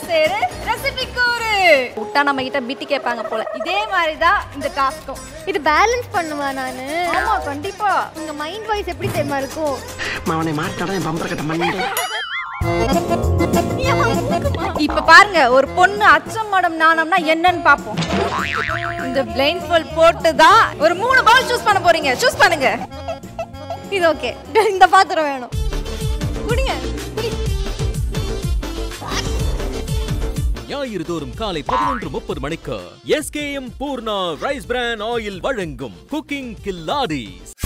சேரு recipe கூறு விட்டா நம்ம கிட்ட பிட்டி கேட்பாங்க போல இதே மாதிரி தான் இந்த டாஸ்க்கும் இது பேலன்ஸ் பண்ணுவா நானு ஆமா கண்டிப்பா உங்க மைண்ட் வாய்ஸ் எப்படி தெரியுமா இருக்கும் அவனை மாட்டாடா என் பம்பர கட்ட மண்ணு இப்ப பாருங்க ஒரு பொண்ணு அச்சம் மடம் நாணம்னா என்னன்னு பாப்போம் இந்த பிளைண்ட் ஃபோல் போட்டு தான் ஒரு மூணு பவுல் சூஸ் பண்ண போறீங்க சூஸ் பண்ணுங்க இது ஓகே இந்த பாத்திரம் வேணும் குடிங்க குடி ஞாயிறு தோறும் காலை பதினொன்று முப்பது மணிக்கு SKM Poorna rice bran oil வழங்கும் குக்கிங் கில்லாடிஸ்